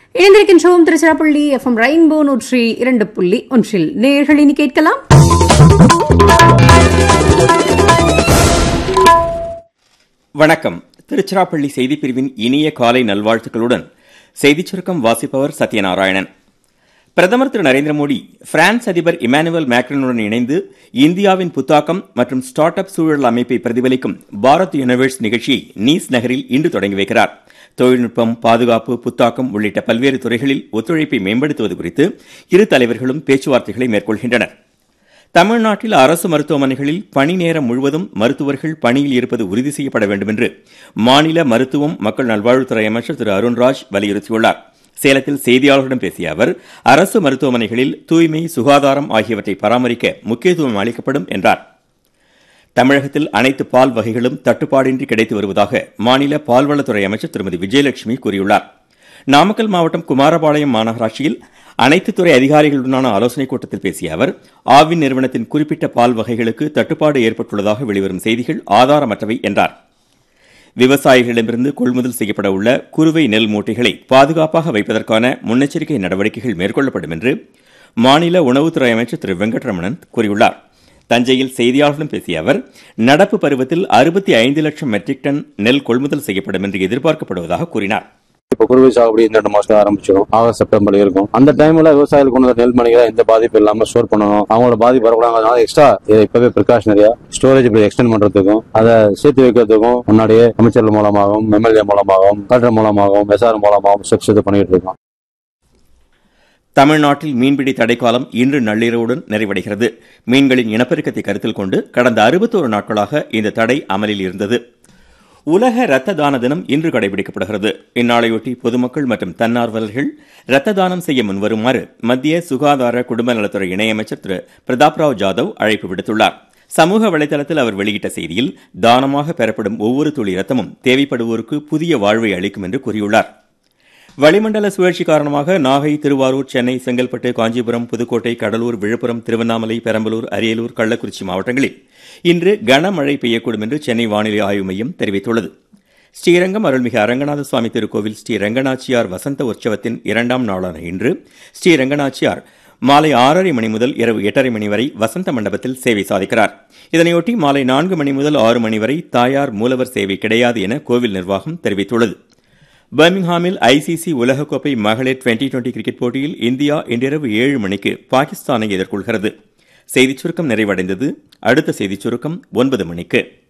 இணைந்திருக்கின்றோம் Tiruchirappalli FM rainbow நூற்றி இரண்டு புள்ளி ஒன்றில் நேர்கள் இனி கேட்கலாம் வணக்கம் திருச்சிராப்பள்ளி செய்திப் பிரிவின் இனிய காலை நல்வாழ்த்துக்களுடன் செய்திச் சுருக்கம் வாசிப்பவர் சத்யநாராயணன் பிரதமர் திரு நரேந்திர மோடி பிரான்ஸ் அதிபர் இமானுவேல் மேக்ரனுடன் இணைந்து இந்தியாவின் புத்தாக்கம் மற்றும் ஸ்டார்ட் அப் சூழல் அமைப்பை பிரதிபலிக்கும் பாரத் யுனிவர்ஸ் நிகழ்ச்சியை நீஸ் நகரில் இன்று தொடங்கி வைக்கிறார் தொழில்நுட்பம் பாதுகாப்பு புத்தாக்கம் உள்ளிட்ட பல்வேறு துறைகளில் ஒத்துழைப்பை மேம்படுத்துவது குறித்து இரு தலைவர்களும் பேச்சுவார்த்தைகளை மேற்கொள்கின்றனர் தமிழ்நாட்டில் அரசு மருத்துவமனைகளில் பணி நேரம் முழுவதும் மருத்துவர்கள் பணியில் இருப்பது உறுதி செய்யப்பட வேண்டும் என்று மாநில மருத்துவம் மக்கள் நல்வாழ்வுத்துறை அமைச்சர் திரு அருண்ராஜ் வலியுறுத்தியுள்ளார் சேலத்தில் செய்தியாளர்களிடம் பேசிய அவர் அரசு மருத்துவமனைகளில் தூய்மை சுகாதாரம் ஆகியவற்றை பராமரிக்க முக்கியத்துவம் அளிக்கப்படும் என்றார் தமிழகத்தில் அனைத்து பால் வகைகளும் தட்டுப்பாடின்றி கிடைத்து வருவதாக மாநில பால்வளத்துறை அமைச்சர் திருமதி விஜயலட்சுமி கூறியுள்ளார் நாமக்கல் மாவட்டம் குமாரபாளையம் மாநகராட்சியில் அனைத்து துறை அதிகாரிகளுடனான ஆலோசனைக் கூட்டத்தில் பேசிய அவர் ஆவின் நிறுவனத்தின் குறிப்பிட்ட பால் வகைகளுக்கு தட்டுப்பாடு ஏற்பட்டுள்ளதாக வெளிவரும் செய்திகள் ஆதாரமற்றவை என்றார் விவசாயிகளிடமிருந்து கொள்முதல் செய்யப்பட உள்ள குறுவை நெல் மூட்டைகளை பாதுகாப்பாக வைப்பதற்கான முன்னெச்சரிக்கை நடவடிக்கைகள் மேற்கொள்ளப்படும் என்று மாநில உணவுத்துறை அமைச்சர் திரு வெங்கட்ரமணன் கூறியுள்ளார் தஞ்சையில் செய்தியாளர்களிடம் பேசிய அவர் நடப்பு பருவத்தில் அறுபத்தி ஐந்து லட்சம் மெட்ரிக் டன் நெல் கொள்முதல் செய்யப்படும் என்று எதிர்பார்க்கப்படுவதாக கூறினார் இப்ப குறுவை சாகுபடி இந்த ரெண்டு மாசம் ஆரம்பிச்சிடும் ஆகஸ்ட் செப்டம்பர் இருக்கும் அந்த டைம்ல விவசாயிகளுக்கு கொண்டு வந்த நெல் மணிகளை எந்த பாதிப்பு இல்லாம ஸ்டோர் பண்ணணும் அவங்களோட பாதிப்பு வரக்கூடாது எக்ஸ்ட்ரா இப்பவே ப்ரிகாஷனரியா ஸ்டோரேஜ் இப்படி எக்ஸ்டெண்ட் பண்றதுக்கும் அதை சேர்த்து வைக்கிறதுக்கும் முன்னாடியே அமைச்சர்கள் மூலமாகவும் எம்எல்ஏ மூலமாகவும் கலெக்டர் மூலமாகவும் எஸ்ஆர் மூலமாகவும் ஸ்டெப்ஸ் இது பண்ணிட்டு இருக்கோம் தமிழ்நாட்டில் மீன்பிடி தடைக்காலம் இன்று நள்ளிரவுடன் நிறைவடைகிறது மீன்களின் இனப்பெருக்கத்தை கருத்தில் கொண்டு கடந்த அறுபத்தோரு நாட்களாக இந்த தடை அமலில் இருந்தது உலக இரத்த தான தினம் இன்று கடைபிடிக்கப்படுகிறது இந்நாளையொட்டி பொதுமக்கள் மற்றும் தன்னார்வலர்கள் இரத்த தானம் செய்ய முன்வருமாறு மத்திய சுகாதார குடும்ப நலத்துறை இணையமைச்சர் திரு பிரதாப் ராவ் ஜாதவ் அழைப்பு விடுத்துள்ளார் சமூக வலைதளத்தில் அவர் வெளியிட்ட செய்தியில் தானமாக பெறப்படும் ஒவ்வொரு துளி இரத்தமும் தேவைப்படுவோருக்கு புதிய வாழ்வை அளிக்கும் என்று கூறியுள்ளார் வளிமண்டல சுழற்சி காரணமாக நாகை திருவாரூர் சென்னை செங்கல்பட்டு காஞ்சிபுரம் புதுக்கோட்டை கடலூர் விழுப்புரம் திருவண்ணாமலை பெரம்பலூர் அரியலூர் கள்ளக்குறிச்சி மாவட்டங்களில் இன்று கனமழை பெய்யக்கூடும் என்று சென்னை வானிலை ஆய்வு மையம் தெரிவித்துள்ளது ஸ்ரீரங்கம் அருள்மிகு அரங்கநாத சுவாமி திருக்கோவில் ஸ்ரீ ரங்கநாச்சியார் வசந்த உற்சவத்தின் இரண்டாம் நாளான இன்று ஸ்ரீ ரங்கநாச்சியார் மாலை ஆறரை மணி முதல் இரவு எட்டரை மணி வரை வசந்த மண்டபத்தில் சேவை சாதிக்கிறார் இதனையொட்டி மாலை நான்கு மணி முதல் ஆறு மணி வரை தாயார் மூலவர் சேவை கிடையாது என கோவில் நிர்வாகம் தெரிவித்துள்ளது பர்மிங்ஹாமில் ஐசிசி உலகக்கோப்பை மகளிர் டுவெண்டி டுவெண்டி கிரிக்கெட் போட்டியில் இந்தியா இன்றிரவு ஏழு மணிக்கு பாகிஸ்தானை எதிர்கொள்கிறது செய்திச் சுருக்கம் நிறைவடைந்தது அடுத்த செய்திச் சுருக்கம் ஒன்பது மணிக்கு